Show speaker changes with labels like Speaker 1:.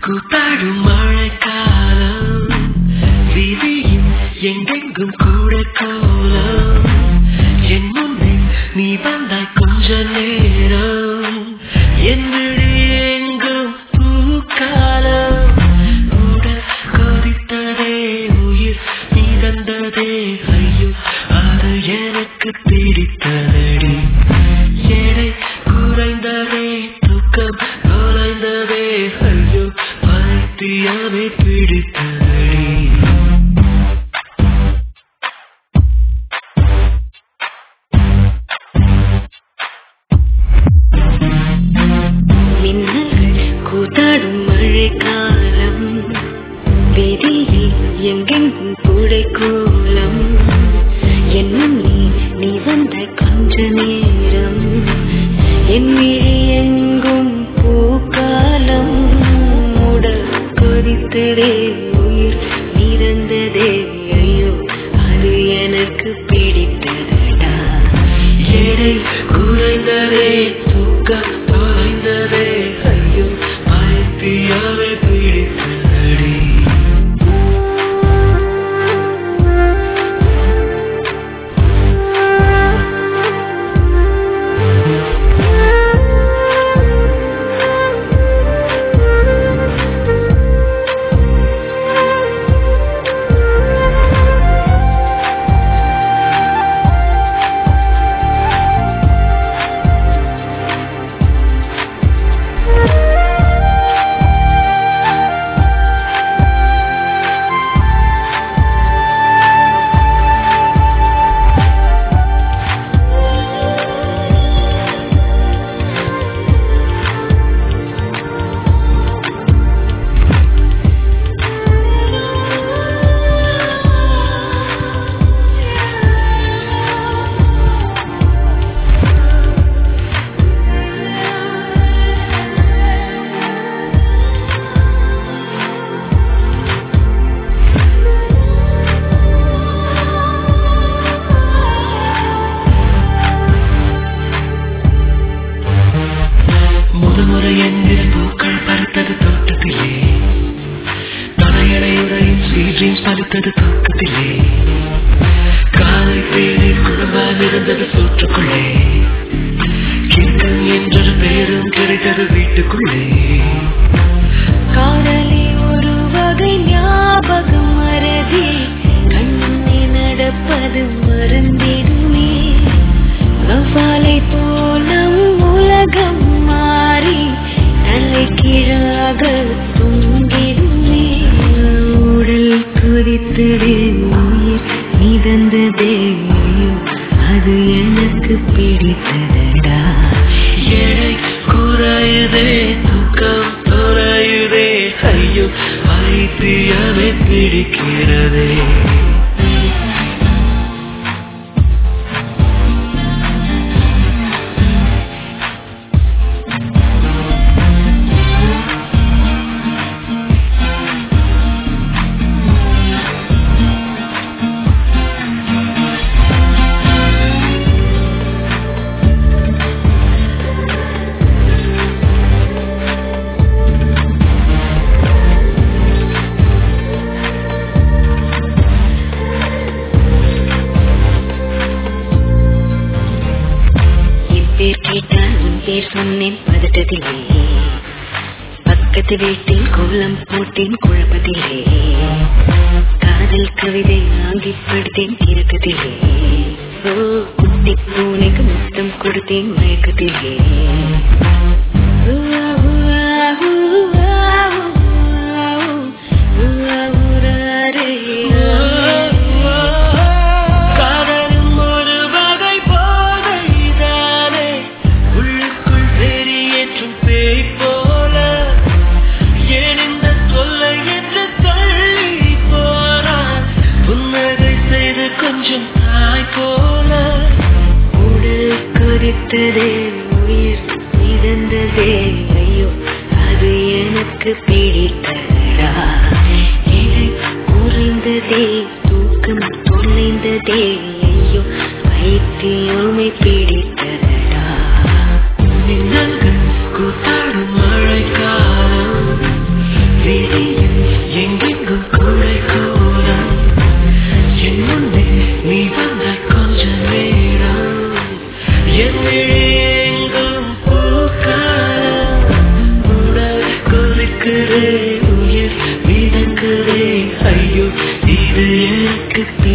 Speaker 1: கூத்தாடும் மழைக்காலம் விதியும் எங்கெங்கும் கூட கோலம் என் முன்னே நீ வந்தாய் கொஞ்ச நேரம் என் விழி எங்கும் பூக்காலம் உடல் கொதித்ததே உயிர் மிதந்ததே ஐயோ அது எனக்கு பிடித்ததடி எடை குறைந்ததே தூக்கம் தொலைந்ததே ஐயோ பைத்தியமே பிடித்ததடி
Speaker 2: மின்னல்கள் கூத்தாடும் மழைக்காலம் வீதியில் எங்கெங்கும் கூடை கோலம் என்னும் நீ நீ வந்த கொஞ்ச நேரம் என் விழி எங்கும் பூக்காலம் உடல் கொதித்ததே உயிர் மிதந்ததே ஐயோ அது எனக்கு பிடித்ததடா
Speaker 1: எடை குறைந்ததே தூக்கம் தொலைந்ததே ஐயோ பைத்தியமே பிடித்ததடி முதுமுறை என்கிற பூக்கள் பறித்தது தோட்டத்திலே தலையணையுறையின் ஸ்வீட் ட்ரீம்ஸ் பறித்தது தூக்கத்திலே காலை தேநீர் குழம்பால் இருந்தது சோற்றுக்குள்ளே கிண்டன் என்றொரு பெயரும் கிடைத்தது வீட்டுக்குள்ளே
Speaker 2: காதலி ஒரு வகை ஞாபகம் மறதி கண்ணே நடப்பது மறந்திடுமே கவாலை போல் நம் உலகம் மாறி தலை கீழாக தூங்கிடுமே உடல் கொதித்ததே உயிர் மிதந்ததே ஐயோ அது எனக்கு பிடித்ததடா
Speaker 1: எடை குறையுதே தூக்கம் தொலையுதே ஐயோ பைத்தியமே பிடிக்கிறதே
Speaker 2: என் பேர் கேட்டால் உன் பேர் சொன்னேன் பதட்டத்திலே பக்கத்து வீட்டில் கோலம் போட்டேன் குழப்பத்திலே காதல் கவிதை வாங்கி படுத்தேன் கிறக்கத்திலே ஓ குட்டி பூனைக்கு முத்தம் கொடுத்தேன் மயக்கத்திலே ஊவா, ஊவா, ஊவா, ஊவா, ஊராரே.
Speaker 1: காதலும் ஒரு வகை போதைதானே உள்ளுக்குள் வெறியேற்றும் பேய் போல ஏன் இந்த தொல்லை என்று தள்ளி போனான் புன்னகை செய்து கொஞ்சம் தாய் போல
Speaker 2: உடல் கொதித்ததே உயிர் மிதந்ததே ஐயோ அது எனக்கு பிடித்ததடா எடை குறைந்ததே தூக்கம் தொலைந்ததே ஐயோ பைத்தியமே பிடித்ததடா
Speaker 1: மின்னல்கள் கூத்தாடும் மழைக்காலம் கொதிக்குதே உயிர் மிதக்குதே ஐயோ இது எனக்கு